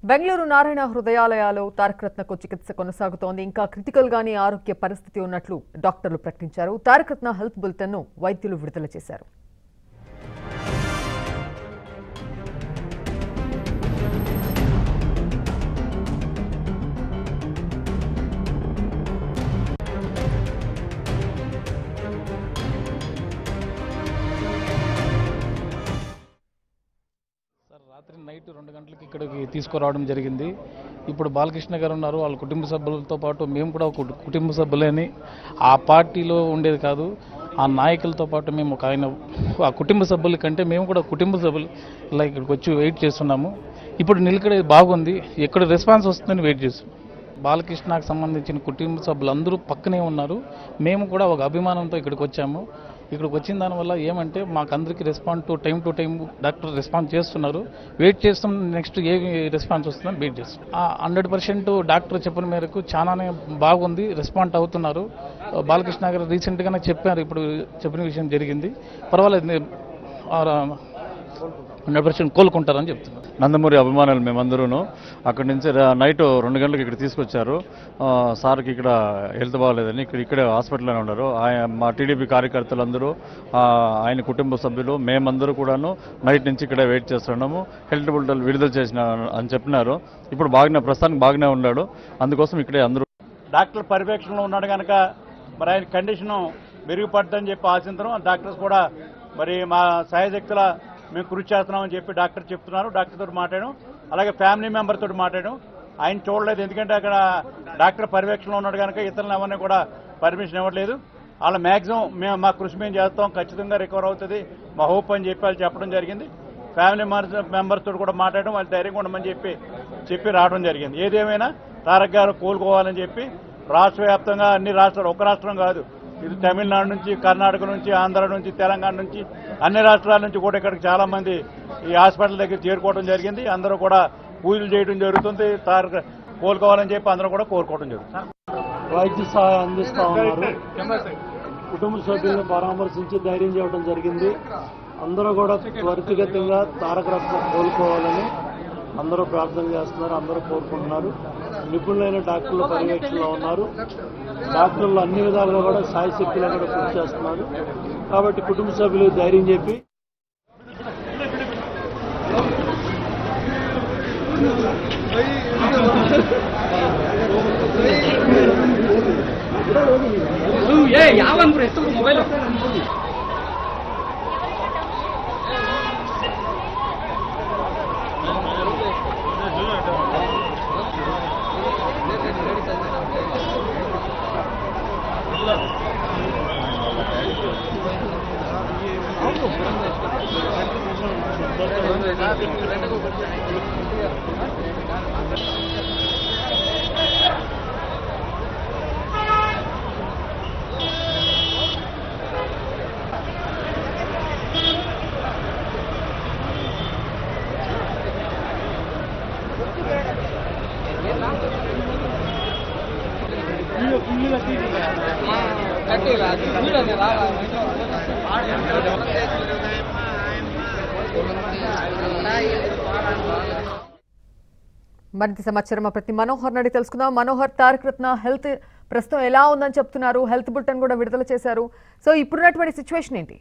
బెంగళూరు నారాయణ హృదయాలయాలో తారకరత్నకు చికిత్స కొనసాగుతోంది ఇంకా క్రిటికల్ గానే ఆరోగ్య పరిస్థితి ఉన్నట్లు డాక్టర్లు ప్రకటించారు తారకరత్న హెల్త్ బులెటిన్ ను వైద్యులు విడుదల చేశారు సార్ రాత్రి నైట్ రెండు గంటలకి ఇక్కడికి తీసుకురావడం జరిగింది ఇప్పుడు బాలకృష్ణ గారు ఉన్నారు వాళ్ళ కుటుంబ సభ్యులతో పాటు మేము కూడా ఒక కుటుంబ సభ్యులని ఆ పార్టీలో ఉండేది కాదు ఆ నాయకులతో పాటు మేము ఒక ఆయన ఆ కుటుంబ సభ్యుల కంటే మేము కూడా కుటుంబ సభ్యులు ఇలా ఇక్కడికి వచ్చి వెయిట్ చేస్తున్నాము ఇప్పుడు నిలకడ బాగుంది ఎక్కడ రెస్పాన్స్ వస్తుందని వెయిట్ చేస్తున్నాం బాలకృష్ణకు సంబంధించిన కుటుంబ సభ్యులు అందరూ పక్కనే ఉన్నారు మేము కూడా ఒక అభిమానంతో ఇక్కడికి వచ్చాము ఇక్కడికి వచ్చిన దానివల్ల ఏమంటే మాకు అందరికీ respond to time to time doctor response చేస్తున్నారు వెయిట్ చేస్తాం నెక్స్ట్ ఏ రెస్పాన్స్ వస్తుందని వెయిట్ చేస్తాం హండ్రెడ్ పర్సెంట్ డాక్టర్ చెప్పిన మేరకు చాలానే బాగుంది రెస్పాండ్ అవుతున్నారు బాలకృష్ణ గారు రీసెంట్గానే చెప్పారు ఇప్పుడు చెప్పిన విషయం జరిగింది పర్వాలేదు హండ్రెడ్ పర్సెంట్ కోలుకుంటారని చెప్తున్నారు నందమూరి అభిమానులు మేమందరూను అక్కడి నుంచి రా- నైట్ రెండు గంటలకు ఇక్కడ తీసుకొచ్చారు ఆ, సార్కి ఇక్కడ హెల్త్ బాగాలేదని ఇక్కడ ఇక్కడే హాస్పిటల్లోనే ఉన్నారు ఆయన మా టీడీపీ కార్యకర్తలందరూ ఆ, ఆయన కుటుంబ సభ్యులు మేమందరూ కూడాను నైట్ నుంచి ఇక్కడే వెయిట్ చేస్తున్నాము హెల్త్ బుల్టల్ విడుదల చేసిన అని చెప్పినారు ఇప్పుడు బాగానే ప్రస్తుతానికి బాగానే ఉన్నాడు అందుకోసం ఇక్కడే అందరూ డాక్టర్ పర్యవేక్షణలో ఉన్నాడు కనుక మరి ఆయన కండిషన్ మెరుగుపడుతుందని చెప్పి ఆశించడం డాక్టర్స్ కూడా మరి మా సహాయశక్తుల మేము కృషి చేస్తున్నామని చెప్పి డాక్టర్ చెప్తున్నారు డాక్టర్ తోటి మాట్లాడడం అలాగే ఫ్యామిలీ మెంబర్ తోటి మాట్లాడడం ఆయన చూడలేదు ఎందుకంటే అక్కడ డాక్టర్ పర్యవేక్షణలో ఉన్నాడు కనుక ఇతరులను ఎవరిని కూడా పర్మిషన్ ఇవ్వట్లేదు వాళ్ళ మ్యాక్సిమం మేము మా కృషి మేము చేస్తాం ఖచ్చితంగా రికవర్ అవుతుంది మా హోప్ అని చెప్పి వాళ్ళు చెప్పడం జరిగింది ఫ్యామిలీ మెంబర్స్ తోటి కూడా మాట్లాడడం వాళ్ళు ధైర్యంగా ఉండమని చెప్పి చెప్పి రావడం జరిగింది ఏదేమైనా తారక్ గారు కోలుకోవాలని చెప్పి రాష్ట్ర వ్యాప్తంగా అన్ని రాష్ట్రాలు ఒక రాష్ట్రం కాదు ఇది తమిళనాడు నుంచి కర్ణాటక నుంచి ఆంధ్ర నుంచి తెలంగాణ నుంచి అన్ని రాష్ట్రాల నుంచి కూడా ఇక్కడికి చాలా మంది ఈ హాస్పిటల్ దగ్గర చేరుకోవడం జరిగింది అందరూ కూడా పూజలు చేయడం జరుగుతుంది తారక కోలుకోవాలని చెప్పి అందరూ కూడా కోరుకోవడం జరుగుతుంది వైద్య సహాయం అందిస్తా ఉన్నారు కుటుంబ సభ్యులను పరామర్శించి ధైర్యం చేయడం జరిగింది అందరూ కూడా త్వరితగతంగా తారక రత్న కోలుకోవాలని అందరూ ప్రార్థన చేస్తున్నారు అందరూ కోరుకుంటున్నారు నిపుణులైన డాక్టర్లు పర్యవేక్షణలో ఉన్నారు డాక్టర్లు అన్ని విధాలుగా కూడా సాయశక్తిలో కూడా కృషి చేస్తున్నారు కాబట్టి కుటుంబ సభ్యులు ధైర్యం చెప్పి మరింత సమాచారం మా ప్రతి మనోహర్ నడి తెలుసుకుందాం మనోహర్ తారక రత్న హెల్త్ ప్రస్తుతం ఎలా ఉందని చెప్తున్నారు హెల్త్ బులెటిన్ కూడా విడుదల చేశారు సో ఇప్పుడున్నటువంటి సిచ్యువేషన్ ఏంటి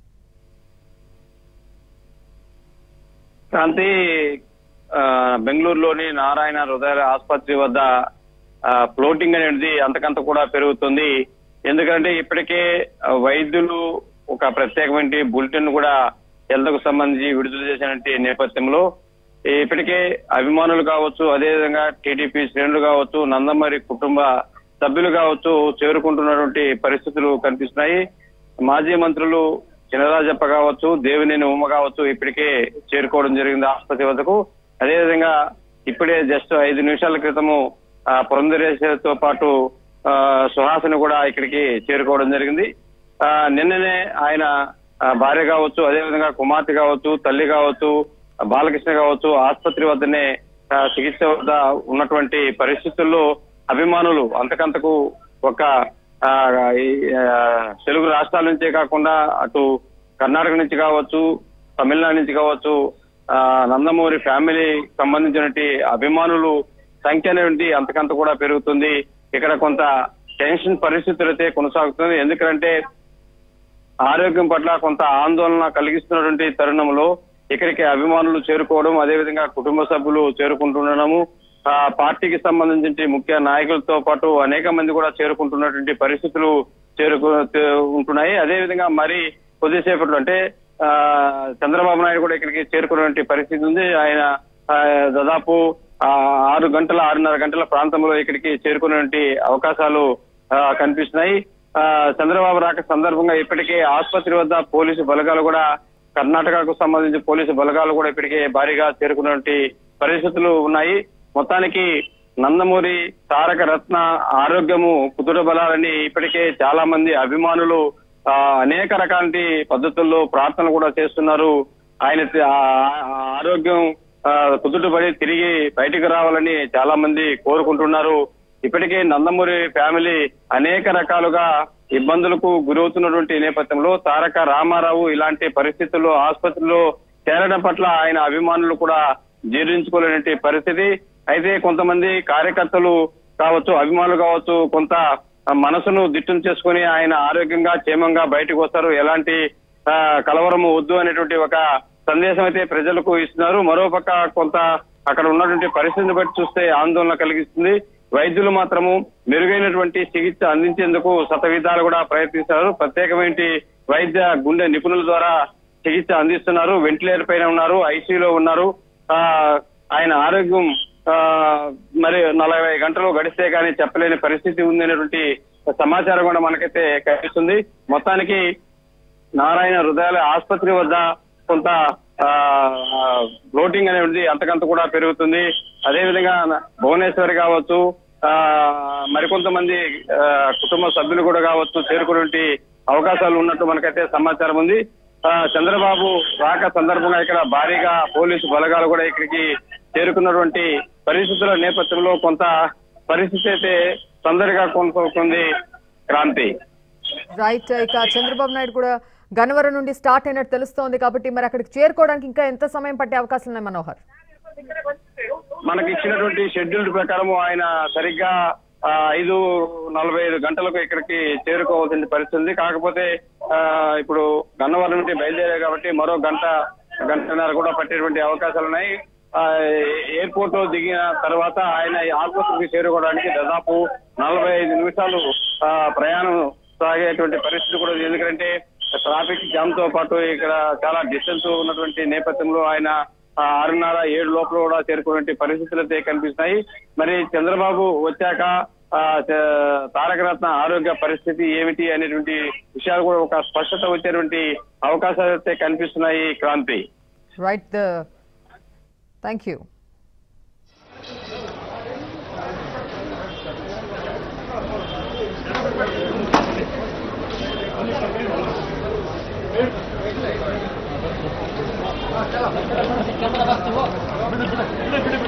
శాంతి ఆ, బెంగళూరులోని నారాయణ హృదయ ఆసుపత్రి వద్ద ఆ, ఫ్లోటింగ్ అనేది అంతకంత కూడా పెరుగుతుంది ఎందుకంటే ఇప్పటికే ఆ, వైద్యులు ఒక ప్రత్యేకమైన బులెటిన్ కూడా హెల్త్ కు సంబంధించి విడుదల చేసినటువంటి నేపథ్యంలో ఇప్పటికే అభిమానులు కావచ్చు అదేవిధంగా టీడీపీ శ్రేణులు కావచ్చు నందమరి కుటుంబ సభ్యులు కావచ్చు చేరుకుంటున్నటువంటి పరిస్థితులు కనిపిస్తున్నాయి మాజీ మంత్రులు చినరాజప్ప కావచ్చు దేవినేని ఉమ్మ కావచ్చు ఇప్పటికే చేరుకోవడం జరిగింది ఆసుపత్రి వద్దకు అదేవిధంగా ఇప్పుడే జస్ట్ ఐదు నిమిషాల క్రితము ఆ, పురంధరేశ్వరితో పాటు ఆ, సుహాసిని కూడా ఇక్కడికి చేరుకోవడం జరిగింది ఆ, నిన్ననే ఆయన ఆ, భార్య కావచ్చు అదేవిధంగా కుమార్తె కావచ్చు తల్లి కావచ్చు బాలకృష్ణ కావచ్చు ఆసుపత్రి వద్దనే ఆ, చికిత్స వద్ద ఉన్నటువంటి పరిస్థితుల్లో అభిమానులు అంతకంతకు ఒక ఆ, ఈ, ఆ, తెలుగు రాష్ట్రాల నుంచే కాకుండా అటు కర్ణాటక నుంచి కావచ్చు తమిళనాడు నుంచి కావచ్చు ఆ, నందమూరి ఫ్యామిలీ సంబంధించినటువంటి అభిమానులు సంఖ్య అనేది అంతకంత కూడా పెరుగుతుంది ఇక్కడ కొంత టెన్షన్ పరిస్థితులు అయితే కొనసాగుతుంది ఎందుకంటే ఆరోగ్యం పట్ల కొంత ఆందోళన కలిగిస్తున్నటువంటి తరుణంలో ఇక్కడికి అభిమానులు చేరుకోవడం అదేవిధంగా కుటుంబ సభ్యులు చేరుకుంటుండడము ఆ పార్టీకి సంబంధించిన ముఖ్య నాయకులతో పాటు అనేక మంది కూడా చేరుకుంటున్నటువంటి పరిస్థితులు చేరుకు ఉంటున్నాయి అదేవిధంగా మరి కొద్దిసేపట్లో అంటే ఆ చంద్రబాబు నాయుడు కూడా ఇక్కడికి చేరుకున్నటువంటి పరిస్థితి ఉంది ఆయన ఆ, దాదాపు ఆ, ఆరు గంటల ఆరున్నర గంటల ప్రాంతంలో ఇక్కడికి చేరుకున్నటువంటి అవకాశాలు ఆ, కనిపిస్తున్నాయి ఆ, చంద్రబాబు రాక సందర్భంగా ఇప్పటికే ఆసుపత్రి వద్ద పోలీసు బలగాలు కూడా కర్ణాటకకు సంబంధించి పోలీసు బలగాలు కూడా ఇప్పటికే భారీగా చేరుకున్నటువంటి పరిస్థితులు ఉన్నాయి మొత్తానికి నందమూరి తారక రత్న ఆరోగ్యము కుదుట బలాలని ఇప్పటికే చాలా మంది అభిమానులు ఆ, అనేక రకాల పద్ధతుల్లో ప్రార్థనలు కూడా చేస్తున్నారు ఆయన తి- ఆ- ఆ ఆరోగ్యం ఆ, కుదుటపడి తిరిగి బయటికి రావాలని చాలా మంది కోరుకుంటున్నారు ఇప్పటికే నందమూరి ఫ్యామిలీ అనేక రకాలుగా ఇబ్బందులకు గురవుతున్నటువంటి నేపథ్యంలో తారక రామారావు ఇలాంటి పరిస్థితుల్లో ఆసుపత్రిలో చేరడం పట్ల ఆయన అభిమానులు కూడా జీర్ణించుకోలేనటువంటి పరిస్థితి అయితే కొంతమంది కార్యకర్తలు కావచ్చు అభిమానులు కావచ్చు కొంత మనసును దిట్టం చేసుకుని ఆయన ఆరోగ్యంగా క్షేమంగా బయటకు వస్తారు ఎలాంటి ఆ, కలవరము వద్దు అనేటువంటి ఒక సందేశం అయితే ప్రజలకు ఇస్తున్నారు మరోపక్క కొంత అక్కడ ఉన్నటువంటి పరిస్థితిని బట్టి చూస్తే ఆందోళన కలిగిస్తుంది వైద్యులు మాత్రము మెరుగైనటువంటి చికిత్స అందించేందుకు శతవిధాలు కూడా ప్రయత్నిస్తారు ప్రత్యేకమైన వైద్య గుండె నిపుణుల ద్వారా చికిత్స అందిస్తున్నారు వెంటిలేటర్ పైన ఉన్నారు ఐసీయూలో ఉన్నారు ఆ ఆయన ఆరోగ్యం ఆ మరి నలభై గంటలు గడిస్తే కానీ చెప్పలేని పరిస్థితి ఉందనేటువంటి సమాచారం కూడా మనకైతే కనిపిస్తుంది మొత్తానికి నారాయణ హృదయాల ఆసుపత్రి వద్ద కొంత ఆ ఫ్లోటింగ్ అనేది అంతకంత కూడా పెరుగుతుంది అదేవిధంగా భువనేశ్వరి కావచ్చు ఆ మరికొంతమంది ఆ, కుటుంబ సభ్యులు కూడా కావచ్చు చేరుకునే అవకాశాలు ఉన్నట్టు మనకైతే సమాచారం ఉంది ఆ, చంద్రబాబు రాక సందర్భంగా ఇక్కడ భారీగా పోలీసు బలగాలు కూడా ఇక్కడికి చేరుకున్నటువంటి పరిస్థితుల నేపథ్యంలో కొంత పరిస్థితి అయితే తొందరగా కొనసాగుతుంది క్రాంతి రైట్ ఇక చంద్రబాబు నాయుడు కూడా గన్నవరం నుండి స్టార్ట్ అయినట్టు తెలుస్తోంది కాబట్టి మరి అక్కడికి చేరుకోవడానికి ఇంకా ఎంత సమయం పట్టే అవకాశం ఉన్నాయి మనోహర్ మనకి ఇచ్చినటువంటి షెడ్యూల్ ప్రకారం ఆయన సరిగ్గా ఆ, ఐదు నలభై ఐదు గంటలకు ఇక్కడికి చేరుకోవాల్సిన పరిస్థితి ఉంది కాకపోతే ఆ, ఇప్పుడు గన్నవరం నుండి బయలుదేరారు కాబట్టి మరో గంట గంటన్నర కూడా పట్టేటువంటి అవకాశాలు ఉన్నాయి ఆ, ఎయిర్పోర్ట్ లో దిగిన తర్వాత ఆయన ఈ ఆసుపత్రికి చేరుకోవడానికి దాదాపు నలభై ఐదు నిమిషాలు ఆ, ప్రయాణం సాగేటువంటి పరిస్థితి కూడా ఉంది ఎందుకంటే ట్రాఫిక్ జామ్ తో పాటు ఇక్కడ చాలా డిస్టెన్స్ ఉన్నటువంటి నేపథ్యంలో ఆయన ఆ, ఆరున్నర ఏడు లోపల కూడా చేరుకునే పరిస్థితులు అయితే కనిపిస్తున్నాయి మరి చంద్రబాబు వచ్చాక ఆ, చ- తారక రత్న ఆరోగ్య పరిస్థితి ఏమిటి అనేటువంటి విషయాలు కూడా ఒక స్పష్టత వచ్చేటువంటి అవకాశాలు అయితే కనిపిస్తున్నాయి Kranthi right thank you camera